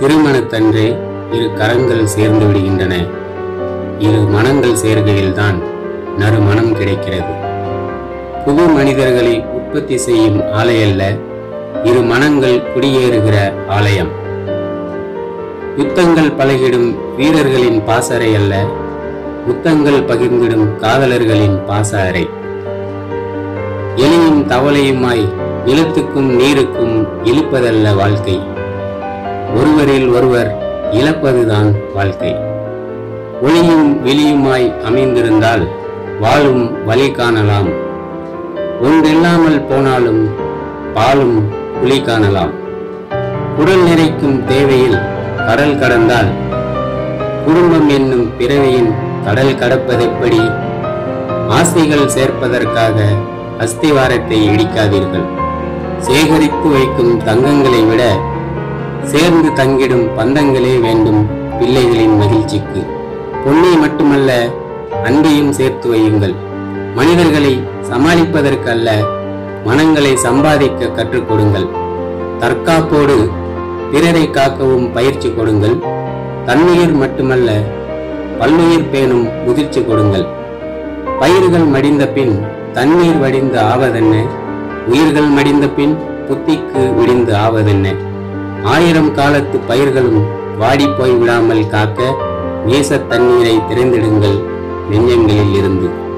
திருமணத்தன்றே இரு கரங்கள் சேர்ந்து விடுகின்றன இரு மனங்கள் சேர்கையில்தான் நறுமணம் கிடைக்கிறது புது மனிதர்களை உற்பத்தி செய்யும் ஆலையல்ல இரு மனங்கள் குடியேறுகிற ஆலயம் யுத்தங்கள் பழகிடும் வீரர்களின் பாசறை அல்ல முத்தங்கள் பகிர்ந்திடும் காதலர்களின் பாச அறை எலியும் தவளையுமாய் நிலத்துக்கும் நீருக்கும் இழுப்பதல்ல வாழ்க்கை ஒருவரில் ஒருவர் இழப்பதுதான் வாழ்க்கை ஒளியும் வெளியுமாய் அமைந்திருந்தால் வாழும் வழி காணலாம் ஒன்றில்லாமல் போனாலும் பாலும் புலி காணலாம் குடல் நிறைக்கும் தேவையில் கடல் கடந்தால் குடும்பம் என்னும் பிறவியின் கடல் கடப்பதெப்படி ஆசைகள் சேர்ப்பதற்காக அஸ்திவாரத்தை இடிக்காதீர்கள் சேகரித்து வைக்கும் தங்கங்களை விட சேர்ந்து தங்கிடும் பந்தங்களே வேண்டும் பிள்ளைகளின் மகிழ்ச்சிக்கு பொன்னை மட்டுமல்ல அன்பையும் சேர்த்து வையுங்கள் மனிதர்களை சமாளிப்பதற்கல்ல மனங்களை சம்பாதிக்க கற்றுக் கொடுங்கள் தற்காப்போடு பிறரை காக்கவும் பயிற்சி கொடுங்கள் தன்னுயிர் மட்டுமல்ல பல்லுயிர் பேணும் முதிர்ச்சி கொடுங்கள் பயிர்கள் மடிந்த பின் தண்ணீர் வடிந்து ஆவதென்ன உயிர்கள் மடிந்த பின் புத்திக்கு விடிந்து ஆவதென்ன ஆயிரம் காலத்து பயிர்களும் வாடிப்போய் விடாமல் காக்க நேசத் தண்ணீரை திறந்திடுங்கள் நெஞ்சங்களில் இருந்து